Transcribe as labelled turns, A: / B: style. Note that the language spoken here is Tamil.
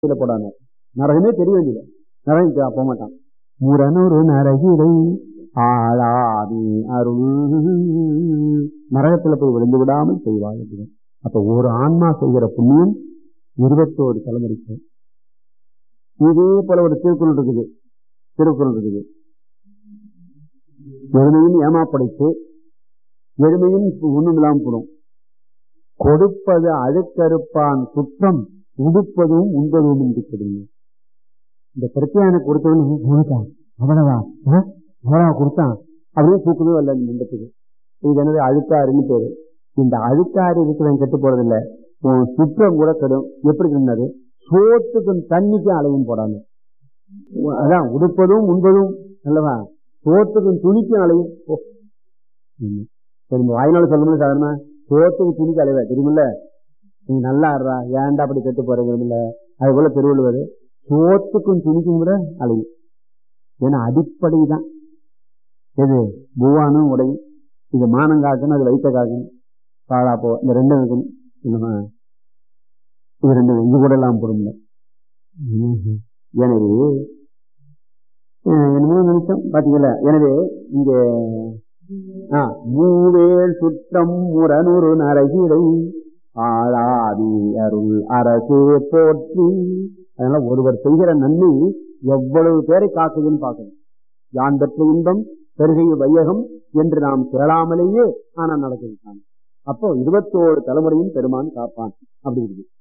A: இதுல போடாங்க நரகமே தெரிய வேண்டியது நரகம் தெ- போக மாட்டான் முரணொரு நரகிடை ஆளாதி அருள் நரகத்துல போய் விழுந்து விடாமல் செய்வாள் அப்படிதான். அப்ப ஒரு ஆன்மா செய்கிற புண்ணியம் இருபத்தோரு தலைமுறைக்கு இதே போல ஒரு திருக்குறள் இருக்குது திருக்குறள் இருக்குது எருமையும் ஏமாப்படைத்து எருமையும் ஒண்ணும் இல்லாம போடும் கொடுப்பது அழுக்கறுப்பான் குற்றம் உடுப்பதும் உண்பதும் என்று கொடுங்க இந்த பிரச்சனை கொடுத்தவன் உனக்கான் அவ்வளவா ஆ? அவ்வளவா கொடுத்தான் அப்படியே தூக்கணும் அல்ல இந்த மண்டத்துக்கு இது என்னது அழுக்காருன்னு பேரு இந்த அழுக்காறு இருக்கிறவன் கெட்டு போறது இல்ல உன் சுற்றம் கூட கெடும் எப்படி சொன்னது சோத்துக்கும் தண்ணிக்கும் அலையும் போடாம உ- அதான் உடுப்பதும் உண்பதும் அல்லவா சோத்துக்கும் துணிக்கும் அலையும் ஓ. ம். சரி இந்த வாய்நாள் சொல்லணும் சாதாரண சோத்துக்கு துணிக்கு அலைவ தெரியுமில்ல நீ நல்லா ஆடுறா ஏன்டா அப்படி கெட்டு போறீங்க அது போல திருவள்ளுவர் சோத்துக்கும் துணிக்கும் கூட அலையும் ஏன்னா அடிப்படை தான் எது பூவானும் உடையும் இது மானம் காக்கணும் அது வைத்த காக்கணும் பாழா போ இந்த ரெண்டும் இருக்கணும் என்னமா இது ரெண்டு இது கூட எல்லாம் போடுங்க எனவே அஹ், என்னமோ நிமிஷம் பாத்தீங்களா எனவே இங்க ஆ, மூவேல் சுற்றம் முரணுரு நரகிடை ஆளாதி அருள் அரசே போற்றி அதனால ஒருவர் செய்கிற நன்மை எவ்வளவு பேரை காக்குதுன்னு பார்க்கணும் யான் பெற்ற இன்பம் பெருகை வையகம் என்று நாம் கேளாமலேயே ஆனா நடக்குது அப்போ இருபத்தோரு தலைமுறையும் பெருமான் காப்பான் அப்படி இருக்குது